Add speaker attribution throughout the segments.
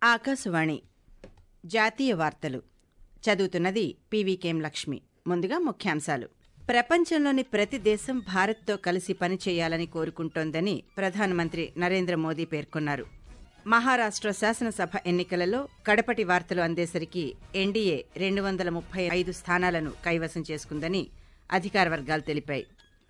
Speaker 1: ఆకాశవాణి జాతీయ వార్తలు చదువుతున్నది పీవీకేం లక్ష్మి ముందుగా ముఖ్యాంశాలు ప్రపంచంలోని ప్రతి దేశం భారత్తో కలిసి పనిచేయాలని కోరుకుంటోందని ప్రధానమంత్రి నరేంద్ర మోదీ పేర్కొన్నారు మహారాష్ట్ర శాసనసభ ఎన్నికలలో కడపటి వార్తలు అందేసరికి ఎన్డీఏ రెండు వందల ముప్పై ఐదు స్థానాలను కైవసం చేసుకుందని అధికార వర్గాలు తెలిపాయి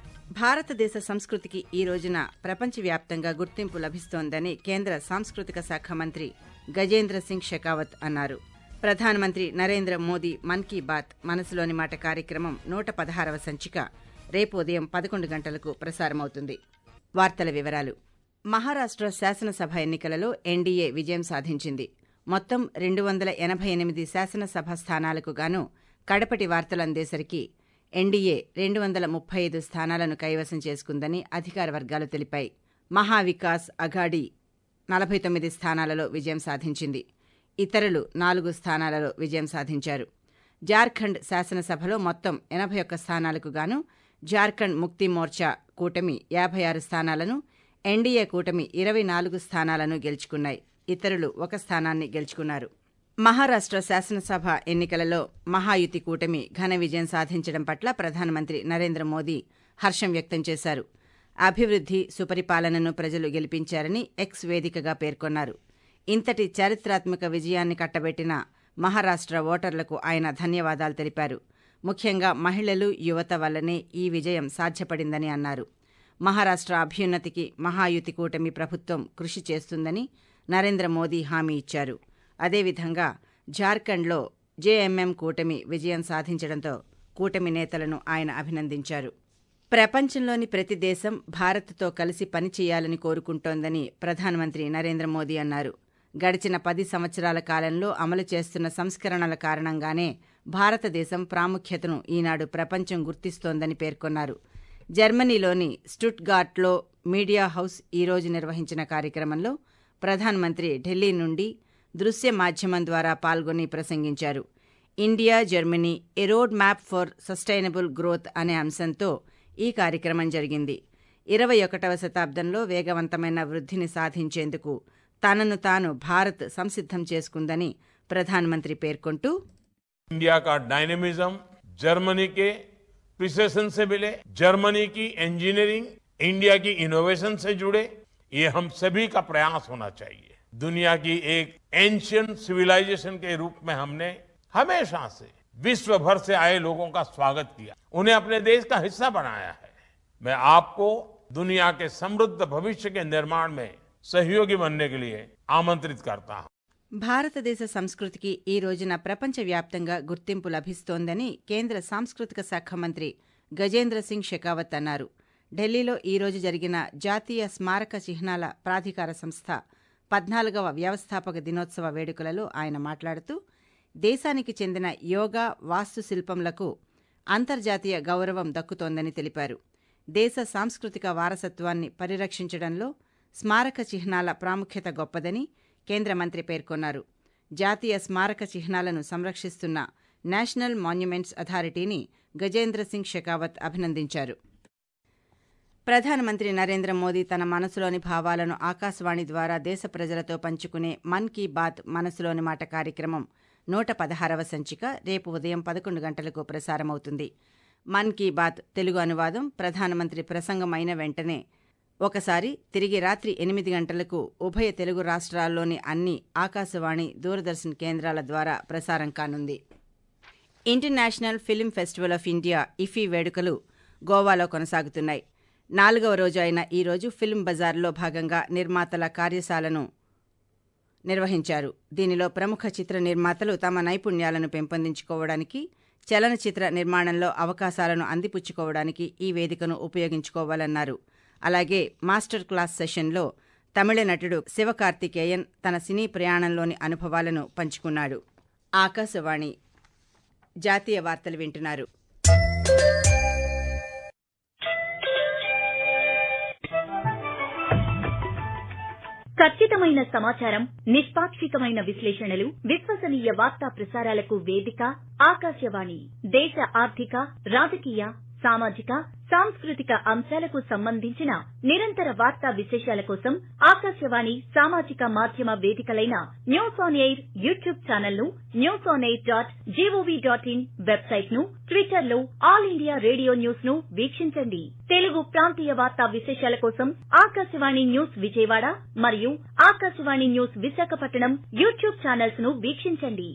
Speaker 1: భారతదేశ సంస్కృతికి ఈ రోజున ప్రపంచవ్యాప్తంగా గుర్తింపు లభిస్తోందని కేంద్ర సాంస్కృతిక శాఖ మంత్రి గజేంద్ర సింగ్ షెకావత్ అన్నారు ప్రధానమంత్రి నరేంద్ర మోదీ మన్ కీ బాత్ మనసులోని మాట కార్యక్రమం నూట పదహారవ సంచిక రేపు ఉదయం పదకొండు గంటలకు ప్రసారమవుతుంది వార్తల వివరాలు మహారాష్ట్ర శాసనసభ ఎన్నికలలో ఎన్డీఏ విజయం సాధించింది మొత్తం రెండు వందల ఎనభై ఎనిమిది శాసనసభ స్థానాలకు గాను కడపటి వార్తలు అందేసరికి ఎన్డీఏ రెండు వందల ముప్పై ఐదు స్థానాలను కైవసం చేసుకుందని అధికార వర్గాలు తెలిపాయి మహావికాస్ అఘాడీ నలభై తొమ్మిది స్థానాలలో విజయం సాధించింది ఇతరులు నాలుగు స్థానాలలో విజయం సాధించారు జార్ఖండ్ శాసనసభలో మొత్తం ఎనభై ఒక్క స్థానాలకు గాను జార్ఖండ్ ముక్తి మోర్చా కూటమి యాభై ఆరు స్థానాలను ఎన్డీఏ కూటమి ఇరవై నాలుగు స్థానాలను గెలుచుకున్నాయి ఇతరులు ఒక స్థానాన్ని గెలుచుకున్నారు మహారాష్ట్ర శాసనసభ ఎన్నికలలో మహాయుతి కూటమి ఘన విజయం సాధించడం పట్ల ప్రధానమంత్రి నరేంద్ర మోదీ హర్షం వ్యక్తం చేశారు అభివృద్ధి సుపరిపాలనను ప్రజలు గెలిపించారని ఎక్స్ వేదికగా పేర్కొన్నారు ఇంతటి చారిత్రాత్మక విజయాన్ని కట్టబెట్టిన మహారాష్ట్ర ఓటర్లకు ఆయన ధన్యవాదాలు తెలిపారు ముఖ్యంగా మహిళలు యువత వల్లనే ఈ విజయం సాధ్యపడిందని అన్నారు మహారాష్ట్ర అభ్యున్నతికి మహాయుతి కూటమి ప్రభుత్వం కృషి చేస్తుందని నరేంద్ర మోదీ హామీ ఇచ్చారు అదేవిధంగా జార్ఖండ్లో జేఎంఎం కూటమి విజయం సాధించడంతో కూటమి నేతలను ఆయన అభినందించారు ప్రపంచంలోని ప్రతి దేశం భారత్తో కలిసి పనిచేయాలని కోరుకుంటోందని ప్రధానమంత్రి నరేంద్ర మోదీ అన్నారు గడిచిన పది సంవత్సరాల కాలంలో అమలు చేస్తున్న సంస్కరణల కారణంగానే భారతదేశం ప్రాముఖ్యతను ఈనాడు ప్రపంచం గుర్తిస్తోందని పేర్కొన్నారు జర్మనీలోని స్టుట్గార్ట్లో మీడియా హౌస్ ఈరోజు నిర్వహించిన కార్యక్రమంలో ప్రధానమంత్రి ఢిల్లీ నుండి దృశ్య మాధ్యమం ద్వారా పాల్గొని ప్రసంగించారు India Germany a roadmap for sustainable growth అనే అంశంతో ఈ కార్యక్రమం జరిగింది ఇరవై ఒకటవ శతాబ్దంలో వేగవంతమైన వృద్ధిని సాధించేందుకు తనను తాను భారత్ సంసిద్ధం చేసుకుందని ప్రధానమంత్రి పేర్కొంటూ
Speaker 2: इंडिया का डायनेमिज्म जर्मनी के प्रिसेशन से मिले जर्मनी की इंजीनियरिंग इंडिया की इनोवेशन से जुड़े ये हम सभी का प्रयास होना चाहिए दुनिया की एक एंशियंट सिविलाइजेशन के रूप में हमने हमेशा से विश्व भर से आए लोगों का स्वागत किया उन्हें अपने देश का हिस्सा बनाया है मैं आपको दुनिया के समृद्ध भविष्य के निर्माण में सहयोगी बनने के लिए आमंत्रित करता हूं
Speaker 1: భారతదేశ సంస్కృతికి ఈ రోజున ప్రపంచవ్యాప్తంగా గుర్తింపు లభిస్తోందని కేంద్ర సాంస్కృతిక శాఖ మంత్రి గజేంద్ర సింగ్ షెకావత్ అన్నారు ఢిల్లీలో ఈ రోజు జరిగిన జాతీయ స్మారక చిహ్నాల ప్రాధికార సంస్థ పద్నాలుగవ వ్యవస్థాపక దినోత్సవ వేడుకలలో ఆయన మాట్లాడుతూ దేశానికి చెందిన యోగా వాస్తుశిల్పంలకు అంతర్జాతీయ గౌరవం దక్కుతోందని తెలిపారు దేశ సాంస్కృతిక వారసత్వాన్ని పరిరక్షించడంలో స్మారక చిహ్నాల ప్రాముఖ్యత గొప్పదని కేంద్ర మంత్రి పేర్కొన్నారు జాతీయ స్మారక చిహ్నాలను సంరక్షిస్తున్న నేషనల్ మాన్యుమెంట్స్ అథారిటీని గజేంద్ర సింగ్ షెకావత్ అభినందించారు ప్రధానమంత్రి నరేంద్ర మోదీ తన మనసులోని భావాలను ఆకాశవాణి ద్వారా దేశ ప్రజలతో పంచుకునే మన్ కీ బాత్ మనసులోని మాట కార్యక్రమం నూట పదహారవ సంచిక రేపు ఉదయం పదకొండు గంటలకు ప్రసారమవుతుంది మన్ కీ బాత్ తెలుగు అనువాదం ప్రధానమంత్రి ప్రసంగం అయిన వెంటనే ఒకసారి తిరిగి రాత్రి ఎనిమిది గంటలకు ఉభయ తెలుగు రాష్ట్రాల్లోని అన్ని ఆకాశవాణి దూరదర్శన్ కేంద్రాల ద్వారా ప్రసారం కానుంది international film festival of India IFFI వేడుకలు గోవాలో కొనసాగుతున్నాయి నాలుగవ రోజు అయిన ఈ రోజు ఫిల్మ్ బజార్లో భాగంగా నిర్మాతల కార్యశాలను నిర్వహించారు దీనిలో ప్రముఖ చిత్ర నిర్మాతలు తమ నైపుణ్యాలను పెంపొందించుకోవడానికి చలనచిత్ర నిర్మాణంలో అవకాశాలను అందిపుచ్చుకోవడానికి ఈ వేదికను ఉపయోగించుకోవాలన్నారు అలాగే మాస్టర్ క్లాస్ సెషన్లో తమిళ నటుడు శివకార్తికేయన్ తన సినీ ప్రయాణంలోని అనుభవాలను పంచుకున్నాడు ఆకాశవాణి జాతీయ వార్తలు వింటున్నారు
Speaker 3: ఖచ్చితమైన సమాచారం నిష్పాక్షికమైన విశ్లేషణలు విశ్వసనీయ వార్తా ప్రసారాలకు వేదిక ఆకాశవాణి దేశ ఆర్థిక రాజకీయ సామాజిక సాంస్కృతిక అంశాలకు సంబంధించిన నిరంతర వార్తా విశేషాల కోసం ఆకాశవాణి సామాజిక మాధ్యమ వేదికలైన news on air YouTube channel ను news on air dot G O V dot in website ను ట్విట్టర్ లో ఆల్ ఇండియా రేడియో న్యూస్ ను వీక్షించండి తెలుగు ప్రాంతీయ వార్తా విశేషాల కోసం ఆకాశవాణి న్యూస్ విజయవాడ మరియు Akashvani news Visakhapatnam YouTube channels ను వీక్షించండి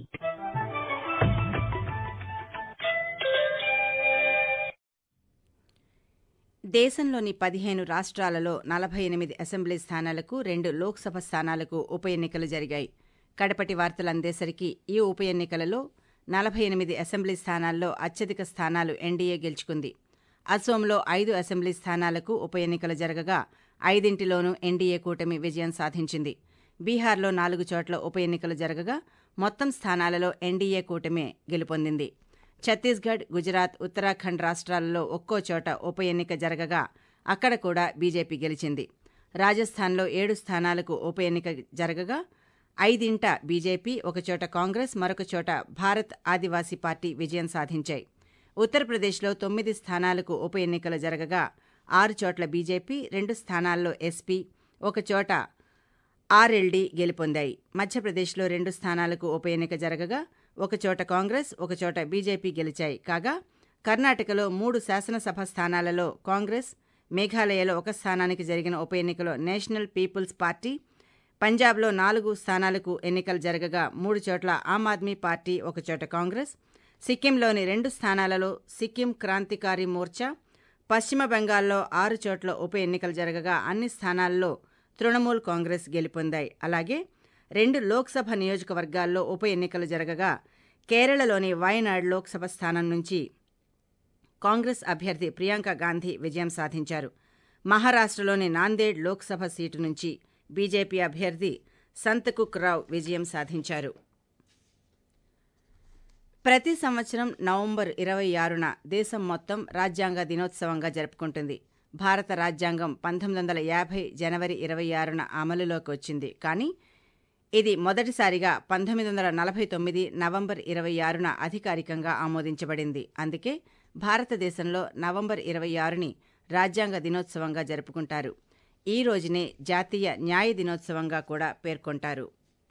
Speaker 1: దేశంలోని పదిహేను రాష్ట్రాలలో నలభై ఎనిమిది అసెంబ్లీ స్థానాలకు రెండు లోక్సభ స్థానాలకు ఉప ఎన్నికలు జరిగాయి కడపటి వార్తలు అందేసరికి ఈ ఉప ఎన్నికలలో నలభై ఎనిమిది అసెంబ్లీ స్థానాల్లో అత్యధిక స్థానాలు ఎన్డీఏ గెలుచుకుంది అసోంలో ఐదు అసెంబ్లీ స్థానాలకు ఉప ఎన్నికలు జరగగా ఐదింటిలోనూ ఎన్డీఏ కూటమి విజయం సాధించింది బీహార్లో నాలుగు చోట్ల ఉప ఎన్నికలు జరగగా మొత్తం స్థానాలలో ఎన్డీఏ కూటమి గెలుపొందింది ఛత్తీస్గఢ్ గుజరాత్ ఉత్తరాఖండ్ రాష్ట్రాలలో ఒక్కో చోట ఉప ఎన్నిక జరగగా అక్కడ కూడా బీజేపీ గెలిచింది రాజస్థాన్లో ఏడు స్థానాలకు ఉప ఎన్నిక జరగగా ఐదింట బీజేపీ ఒకచోట కాంగ్రెస్ మరొక చోట భారత్ ఆదివాసీ పార్టీ విజయం సాధించాయి ఉత్తరప్రదేశ్లో తొమ్మిది స్థానాలకు ఉప ఎన్నికలు జరగగా ఆరు చోట్ల బీజేపీ రెండు స్థానాల్లో ఎస్పీ ఒకచోట ఆర్ఎల్డీ గెలుపొందాయి మధ్యప్రదేశ్లో రెండు స్థానాలకు ఉప ఎన్నిక జరగగా ఒకచోట కాంగ్రెస్ ఒకచోట బీజేపీ గెలిచాయి కాగా కర్ణాటకలో మూడు శాసనసభ స్థానాలలో కాంగ్రెస్ మేఘాలయలో ఒక స్థానానికి జరిగిన ఉప ఎన్నికలో నేషనల్ పీపుల్స్ పార్టీ పంజాబ్లో నాలుగు స్థానాలకు ఎన్నికలు జరగగా మూడు చోట్ల ఆమ్ ఆద్మీ పార్టీ ఒకచోట కాంగ్రెస్ సిక్కింలోని రెండు స్థానాలలో సిక్కిం క్రాంతికారి మోర్చా పశ్చిమ బెంగాల్లో ఆరు చోట్ల ఉప ఎన్నికలు జరగగా అన్ని స్థానాల్లో తృణమూల్ కాంగ్రెస్ గెలుపొందాయి అలాగే రెండు లోక్సభ నియోజకవర్గాల్లో ఉప ఎన్నికలు జరగగా కేరళలోని వయనాడ్ లోక్సభ స్థానం నుంచి కాంగ్రెస్ అభ్యర్థి ప్రియాంక గాంధీ విజయం సాధించారు మహారాష్ట్రలోని నాందేడ్ లోక్సభ సీటు నుంచి బీజేపీ అభ్యర్థి సంతకుక్ రావ్ విజయం సాధించారు ప్రతి సంవత్సరం నవంబర్ ఇరవై ఆరున దేశం మొత్తం రాజ్యాంగ దినోత్సవంగా జరుపుకుంటుంది భారత రాజ్యాంగం పంతొమ్మిది వందల యాభై జనవరి ఇరవై ఆరున అమలులోకి వచ్చింది కానీ ఇది మొదటిసారిగా పంతొమ్మిది వందల నలభై తొమ్మిది నవంబర్ ఇరవై ఆరున అధికారికంగా ఆమోదించబడింది అందుకే భారతదేశంలో నవంబర్ ఇరవై ఆరుని రాజ్యాంగ దినోత్సవంగా జరుపుకుంటారు ఈ రోజునే జాతీయ న్యాయ దినోత్సవంగా కూడా పేర్కొంటారు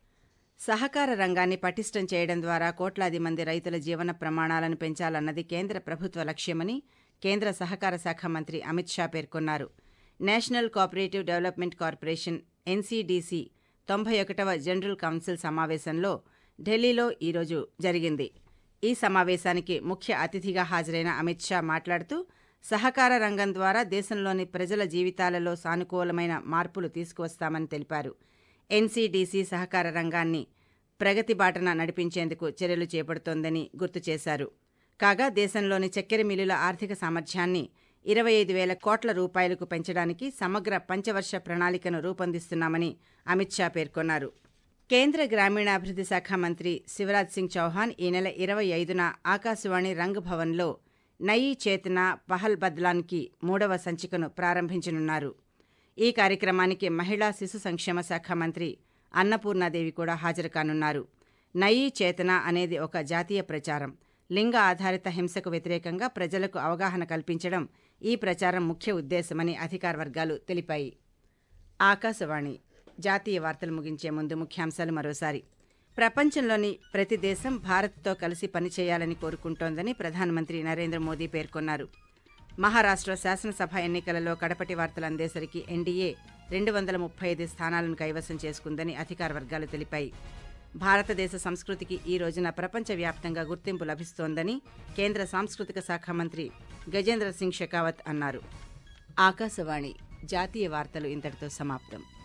Speaker 1: సహకార రంగాన్ని పటిష్టం చేయడం ద్వారా కోట్లాది మంది రైతుల జీవన ప్రమాణాలను పెంచాలన్నది కేంద్ర ప్రభుత్వ లక్ష్యమని కేంద్ర సహకార శాఖ మంత్రి అమిత్ షా పేర్కొన్నారు national cooperative development corporation NCDC తొంభై ఒకటవ జనరల్ కౌన్సిల్ సమావేశంలో ఢిల్లీలో ఈరోజు జరిగింది ఈ సమావేశానికి ముఖ్య అతిథిగా హాజరైన అమిత్ షా మాట్లాడుతూ సహకార రంగం ద్వారా దేశంలోని ప్రజల జీవితాలలో సానుకూలమైన మార్పులు తీసుకువస్తామని తెలిపారు ఎన్సీడీసీ సహకార రంగాన్ని ప్రగతి బాటన నడిపించేందుకు చర్యలు చేపడుతోందని గుర్తు చేశారు కాగా దేశంలోని చక్కెర మిల్లుల ఆర్థిక సామర్థ్యాన్ని ఇరవై ఐదు వేల కోట్ల రూపాయలకు పెంచడానికి సమగ్ర పంచవర్ష ప్రణాళికను రూపొందిస్తున్నామని అమిత్ షా పేర్కొన్నారు కేంద్ర గ్రామీణాభివృద్ధి శాఖ మంత్రి శివరాజ్ సింగ్ చౌహాన్ ఈ నెల ఇరవై ఐదున ఆకాశవాణి రంగ్ భవన్లో నయీ చేతన పహల్ బద్లాన్కి మూడవ సంచికను ప్రారంభించనున్నారు ఈ కార్యక్రమానికి మహిళా శిశు సంక్షేమ శాఖ మంత్రి అన్నపూర్ణాదేవి కూడా హాజరు కానున్నారు నయీ చేతన అనేది ఒక జాతీయ ప్రచారం లింగ ఆధారిత హింసకు వ్యతిరేకంగా ప్రజలకు అవగాహన కల్పించడం ఈ ప్రచారం ముఖ్య ఉద్దేశమని అధికార వర్గాలు తెలిపాయి ఆకాశవాణి జాతీయ వార్తలు ముగించే ముందు ముఖ్యాంశాలు మరోసారి ప్రపంచంలోని ప్రతి దేశం భారత్తో కలిసి పనిచేయాలని కోరుకుంటోందని ప్రధానమంత్రి నరేంద్ర మోదీ పేర్కొన్నారు మహారాష్ట్ర శాసనసభ ఎన్నికలలో కడపటి వార్తలు అందేసరికి ఎన్డీఏ రెండు వందల ముప్పై ఐదు స్థానాలను కైవసం చేసుకుందని అధికార వర్గాలు తెలిపాయి భారతదేశ సంస్కృతికి ఈ రోజున ప్రపంచవ్యాప్తంగా గుర్తింపు లభిస్తోందని కేంద్ర సాంస్కృతిక శాఖ మంత్రి గజేంద్ర సింగ్ షెకావత్ అన్నారు ఆకాశవాణి జాతీయ వార్తలు ఇంతటితో సమాప్తం